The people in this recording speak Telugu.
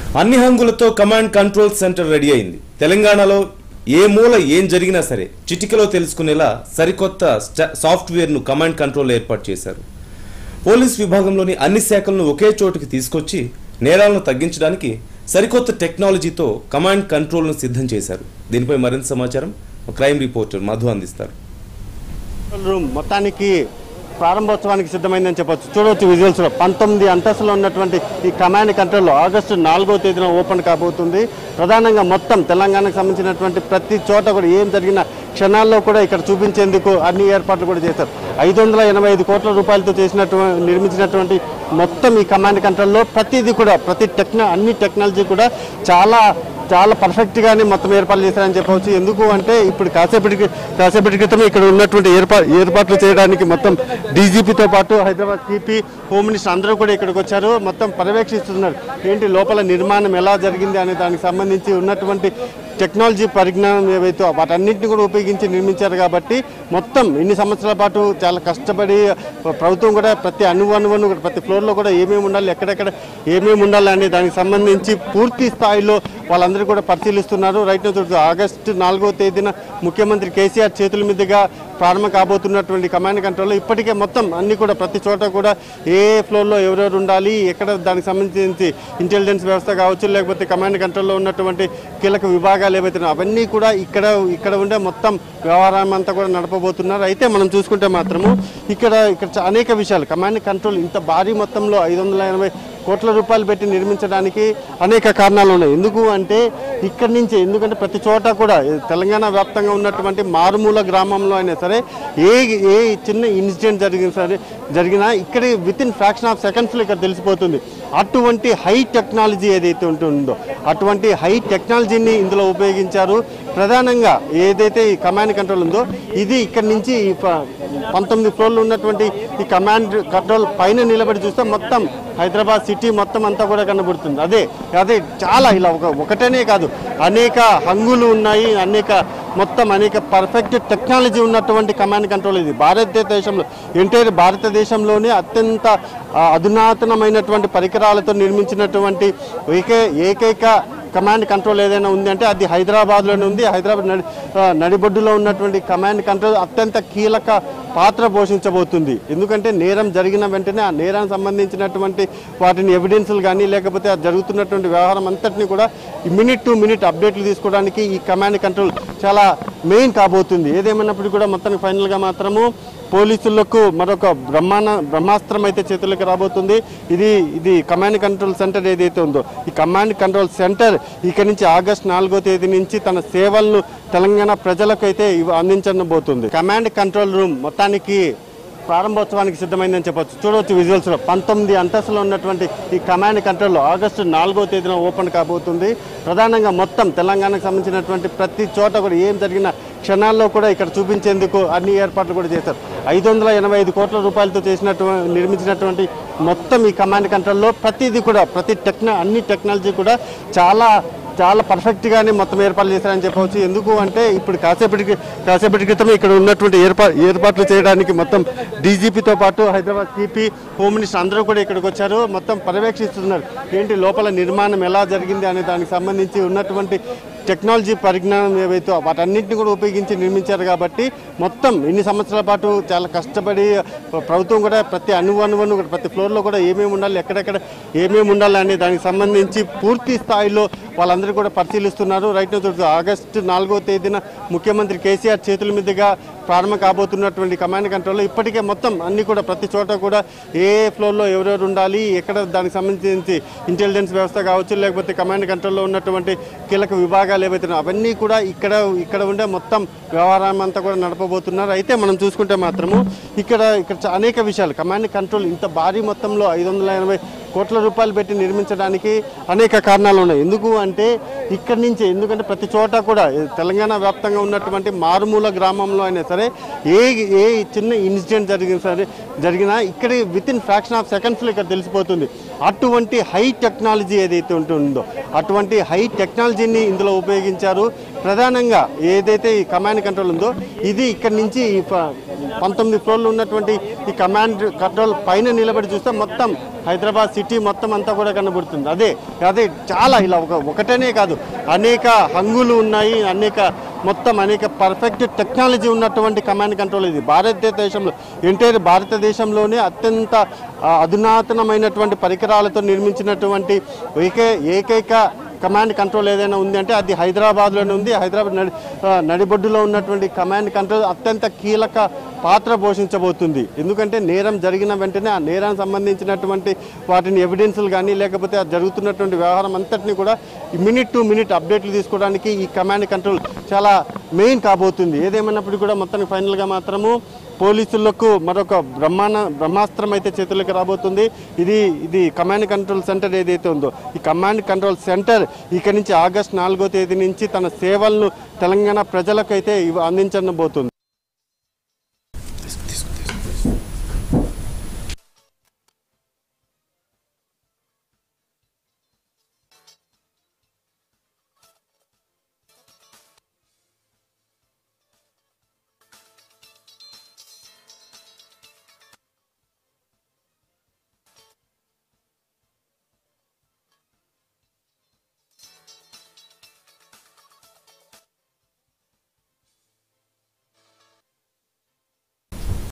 అన్ని హంగులతో కమాండ్ కంట్రోల్ సెంటర్ రెడీ అయింది తెలంగాణలో ఏ మూల ఏం జరిగినా సరే చిటికలో తెలుసుకునేలా సరికొత్త స్ట- సాఫ్ట్వేర్ను కమాండ్ కంట్రోల్ ఏర్పాటు చేశారు పోలీస్ విభాగంలోని అన్ని శాఖలను ఒకే చోటుకి తీసుకొచ్చి నేరాలను తగ్గించడానికి సరికొత్త టెక్నాలజీతో కమాండ్ కంట్రోల్ను సిద్ధం చేశారు దీనిపై మరింత సమాచారం మా క్రైమ్ రిపోర్టర్ మధు అందిస్తారు రూమ్ మొత్తానికి ప్రారంభోత్సవానికి సిద్ధమైందని చెప్పొచ్చు చూడవచ్చు విజువల్స్ లో పంతొమ్మిది అంతస్తులో ఉన్నటువంటి ఈ కమాండ్ కంట్రోల్ ఆగస్టు నాలుగో తేదీన ఓపెన్ కాబోతుంది ప్రధానంగా మొత్తం తెలంగాణకు సంబంధించినటువంటి ప్రతి చోట కూడా ఏం జరిగిన క్షణాల్లో కూడా ఇక్కడ చూపించేందుకు అన్ని ఏర్పాట్లు కూడా చేశారు ఐదు వందల ఎనభై ఐదు కోట్ల రూపాయలతో చేసినట్టు నిర్మించినటువంటి మొత్తం ఈ కమాండ్ కంట్రోల్లో ప్రతిదీ కూడా ప్రతి టెక్న అన్ని టెక్నాలజీ కూడా చాలా చాలా పర్ఫెక్ట్గానే మొత్తం ఏర్పాట్లు చేశారని చెప్పవచ్చు ఎందుకు అంటే ఇప్పుడు కాసేపటికి కాసేపటి క్రితం ఇక్కడ ఉన్నటువంటి ఏర్పా ఏర్పాట్లు చేయడానికి మొత్తం డీజీపీతో పాటు హైదరాబాద్ సిపి హోమ్ మినిస్టర్ అందరూ కూడా ఇక్కడికి వచ్చారు మొత్తం పర్యవేక్షిస్తున్నారు ఏంటి లోపల నిర్మాణం ఎలా జరిగింది అనే దానికి సంబంధించి ఉన్నటువంటి టెక్నాలజీ పరిజ్ఞానం ఏవైతే వాటన్నింటిని కూడా ఉపయోగించి నిర్మించారు కాబట్టి మొత్తం ఇన్ని సంవత్సరాల పాటు చాలా కష్టపడి ప్రభుత్వం కూడా ప్రతి అణువు అణువును కూడా ప్రతి ఫ్లోర్లో కూడా ఏమేమి ఉండాలి ఎక్కడెక్కడ ఏమేమి ఉండాలి అనే దానికి సంబంధించి పూర్తి స్థాయిలో వాళ్ళందరూ కూడా పరిశీలిస్తున్నారు రైట్ నౌ చూడొచ్చు ఆగస్టు నాలుగో తేదీన ముఖ్యమంత్రి కేసీఆర్ చేతుల మీదుగా ప్రారంభం కాబోతున్నటువంటి కమాండ్ కంట్రోల్లో ఇప్పటికే మొత్తం అన్ని కూడా ప్రతి చోట కూడా ఏ ఫ్లోర్లో ఎవరెవరు ఉండాలి ఎక్కడ దానికి సంబంధించి ఇంటెలిజెన్స్ వ్యవస్థ కావచ్చు లేకపోతే కమాండ్ కంట్రోల్లో ఉన్నటువంటి కీలక విభాగాలు ఏవైతే ఉన్నాయో అవన్నీ కూడా ఇక్కడ ఇక్కడ ఉండే మొత్తం వ్యవహారం అంతా కూడా నడపబోతున్నారు అయితే మనం చూసుకుంటే మాత్రము ఇక్కడ ఇక్కడ చా- అనేక విషయాలు కమాండ్ కంట్రోల్ ఇంత భారీ మొత్తంలో ఐదు వందల ఎనభై కోట్ల రూపాయలు పెట్టి నిర్మించడానికి అనేక కారణాలు ఉన్నాయి ఎందుకు అంటే ఇక్కడి నుంచి ఎందుకంటే ప్రతి చోట కూడా ఏ తెలంగాణ వ్యాప్తంగా ఉన్నటువంటి మారుమూల గ్రామంలో అయినా సరే ఏ ఏ చిన్న ఇన్సిడెంట్ జరిగిన సరే జరిగినా ఇక్కడ విత్ ఇన్ ఫ్రాక్షన్ ఆఫ్ సెకండ్స్లో ఇక్కడ తెలిసిపోతుంది అటువంటి హై టెక్నాలజీ ఏదైతే ఉంటుందో అటువంటి హై టెక్నాలజీని ఇందులో ఉపయోగించారు ప్రధానంగా ఏదైతే ఈ కమాండ్ కంట్రోల్ ఉందో ఇది ఇక్కడ నుంచి ఈ ప- పంతొమ్మిది ఫ్లోర్లు ఉన్నటువంటి ఈ కమాండ్ కంట్రోల్ పైన నిలబడి చూస్తే మొత్తం హైదరాబాద్ సిటీ మొత్తం అంతా కూడా కనబడుతుంది అదే అదే చాలా ఇలా ఒక ఒకటేనే కాదు అనేక హంగులు ఉన్నాయి అనేక మొత్తం అనేక పర్ఫెక్ట్ టెక్నాలజీ ఉన్నటువంటి కమాండ్ కంట్రోల్ ఇది భారతదేశంలో ఎంటైర్ భారతదేశంలోనే అత్యంత ఆ, అధునాతనమైనటువంటి పరికరాలతో నిర్మించినటువంటి ఏకే ఏకైక కమాండ్ కంట్రోల్ ఏదైనా ఉంది అంటే అది హైదరాబాద్లోనే ఉంది హైదరాబాద్ నడి ఆ, నడిబొడ్డులో ఉన్నటువంటి కమాండ్ కంట్రోల్ అత్యంత కీలక పాత్ర పోషించబోతుంది ఎందుకంటే నేరం జరిగిన వెంటనే ఆ నేరానికి సంబంధించినటువంటి వాటిని ఎవిడెన్స్లు కానీ లేకపోతే ఆ జరుగుతున్నటువంటి వ్యవహారం అంతటిని కూడా మినిట్ టు మినిట్ అప్డేట్లు తీసుకోవడానికి ఈ కమాండ్ కంట్రోల్ చాలా మెయిన్ కాబోతుంది ఏదేమైనప్పటికీ కూడా మొత్తానికి ఫైనల్గా మాత్రము పోలీసులకు మరొక బ్రహ్మాండ బ్రహ్మాస్త్రం అయితే చేతులకు రాబోతుంది ఇది ఇది కమాండ్ కంట్రోల్ సెంటర్ ఏదైతే ఉందో ఈ కమాండ్ కంట్రోల్ సెంటర్ ఇక్కడి నుంచి ఆగస్ట్ నాలుగో తేదీ నుంచి తన సేవలను తెలంగాణ ప్రజలకు అయితే ఇవి అందించబోతుంది కమాండ్ కంట్రోల్ రూమ్ మొత్తానికి ప్రారంభోత్సవానికి సిద్ధమైందని చెప్పొచ్చు చూడవచ్చు విజువల్స్ లో పంతొమ్మిది అంతస్తులో ఉన్నటువంటి ఈ కమాండ్ కంట్రోల్ ఆగస్టు నాలుగో తేదీన ఓపెన్ కాబోతుంది ప్రధానంగా మొత్తం తెలంగాణకు సంబంధించినటువంటి ప్రతి చోట కూడా ఏం జరిగిన క్షణాల్లో కూడా ఇక్కడ చూపించేందుకు అన్ని ఏర్పాట్లు కూడా చేశారు ఐదు వందల ఎనభై ఐదు కోట్ల రూపాయలతో చేసినట్టు నిర్మించినటువంటి మొత్తం ఈ కమాండ్ కంట్రోల్లో ప్రతిదీ కూడా ప్రతి టెక్న అన్ని టెక్నాలజీ కూడా చాలా చాలా పర్ఫెక్ట్గానే మొత్తం ఏర్పాట్లు చేశారని చెప్పవచ్చు ఎందుకు అంటే ఇప్పుడు కాసేపటికి కాసేపటి క్రితం ఇక్కడ ఉన్నటువంటి ఏర్పా ఏర్పాట్లు చేయడానికి మొత్తం డీజీపీతో పాటు హైదరాబాద్ సిపి హోమ్ మినిస్టర్ అందరూ కూడా ఇక్కడికి వచ్చారు మొత్తం పర్యవేక్షిస్తున్నారు ఏంటి లోపల నిర్మాణం ఎలా జరిగింది అనే దానికి సంబంధించి ఉన్నటువంటి టెక్నాలజీ పరిజ్ఞానం ఏవైతే వాటన్నింటిని కూడా ఉపయోగించి నిర్మించారు కాబట్టి మొత్తం ఇన్ని సంవత్సరాల పాటు చాలా కష్టపడి ప్రభుత్వం కూడా ప్రతి అణువు అణువును కూడా ప్రతి ఫ్లోర్లో కూడా ఏమేమి ఉండాలి ఎక్కడెక్కడ ఏమేమి ఉండాలి అనే దానికి సంబంధించి పూర్తి స్థాయిలో వాళ్ళందరూ కూడా పరిశీలిస్తున్నారు రైట్ నౌ చూడొచ్చు ఆగస్టు నాలుగో తేదీన ముఖ్యమంత్రి కేసీఆర్ చేతుల మీదుగా ప్రారంభం కాబోతున్నటువంటి కమాండ్ కంట్రోల్లో ఇప్పటికే మొత్తం అన్ని కూడా ప్రతి చోట కూడా ఏ ఫ్లోర్లో ఎవరెవరు ఉండాలి ఎక్కడ దానికి సంబంధించి ఇంటెలిజెన్స్ వ్యవస్థ కావచ్చు లేకపోతే కమాండ్ కంట్రోల్లో ఉన్నటువంటి కీలక విభాగాలు ఏవైతే ఉన్నాయో అవన్నీ కూడా ఇక్కడ ఇక్కడ ఉండే మొత్తం వ్యవహారం అంతా కూడా నడపబోతున్నారు అయితే మనం చూసుకుంటే మాత్రము ఇక్కడ ఇక్కడ చా- అనేక విషయాలు కమాండ్ కంట్రోల్ ఇంత భారీ మొత్తంలో ఐదు వందల ఎనభై కోట్ల రూపాయలు పెట్టి నిర్మించడానికి అనేక కారణాలు ఉన్నాయి ఎందుకు అంటే ఇక్కడి నుంచి ఎందుకంటే ప్రతి చోట కూడా ఏ తెలంగాణ వ్యాప్తంగా ఉన్నటువంటి మారుమూల గ్రామంలో అయినా సరే ఏ ఏ చిన్న ఇన్సిడెంట్ జరిగిన సరే జరిగినా ఇక్కడ విత్ ఇన్ ఫ్రాక్షన్ ఆఫ్ సెకండ్స్లో ఇక్కడ తెలిసిపోతుంది అటువంటి హై టెక్నాలజీ ఏదైతే ఉంటుందో అటువంటి హై టెక్నాలజీని ఇందులో ఉపయోగించారు ప్రధానంగా ఏదైతే ఈ కమాండ్ కంట్రోల్ ఉందో ఇది ఇక్కడ నుంచి ఈ ప- పంతొమ్మిది ఫ్లోర్లు ఉన్నటువంటి ఈ కమాండ్ కంట్రోల్ పైన నిలబడి చూస్తే మొత్తం హైదరాబాద్ సిటీ మొత్తం అంతా కూడా కనబడుతుంది అదే అదే చాలా ఇలా ఒక ఒకటనే కాదు అనేక హంగులు ఉన్నాయి అనేక మొత్తం అనేక పర్ఫెక్ట్ టెక్నాలజీ ఉన్నటువంటి కమాండ్ కంట్రోల్ ఇది భారతదేశంలో ఎంటైర్ భారతదేశంలోనే అత్యంత ఆ, అధునాతనమైనటువంటి పరికరాలతో నిర్మించినటువంటి ఏకే ఏకైక కమాండ్ కంట్రోల్ ఏదైనా ఉంది అంటే అది హైదరాబాద్లోనే ఉంది హైదరాబాద్ నడి ఆ, నడిబొడ్డులో ఉన్నటువంటి కమాండ్ కంట్రోల్ అత్యంత కీలక పాత్ర పోషించబోతుంది ఎందుకంటే నేరం జరిగిన వెంటనే ఆ నేరానికి సంబంధించినటువంటి వాటిని ఎవిడెన్స్లు కానీ లేకపోతే ఆ జరుగుతున్నటువంటి వ్యవహారం అంతటిని కూడా మినిట్ టు మినిట్ అప్డేట్లు తీసుకోవడానికి ఈ కమాండ్ కంట్రోల్ చాలా మెయిన్ కాబోతుంది ఏదేమైనప్పటికీ కూడా మొత్తానికి ఫైనల్గా మాత్రము పోలీసులకు మరొక బ్రహ్మాండ బ్రహ్మాస్త్రం అయితే చేతులకు రాబోతుంది ఇది ఇది కమాండ్ కంట్రోల్ సెంటర్ ఏదైతే ఉందో ఈ కమాండ్ కంట్రోల్ సెంటర్ ఇక నుంచి ఆగస్ట్ నాలుగో తేదీ నుంచి తన సేవలను తెలంగాణ ప్రజలకైతే ఇవ్వ- అందించబోతుంది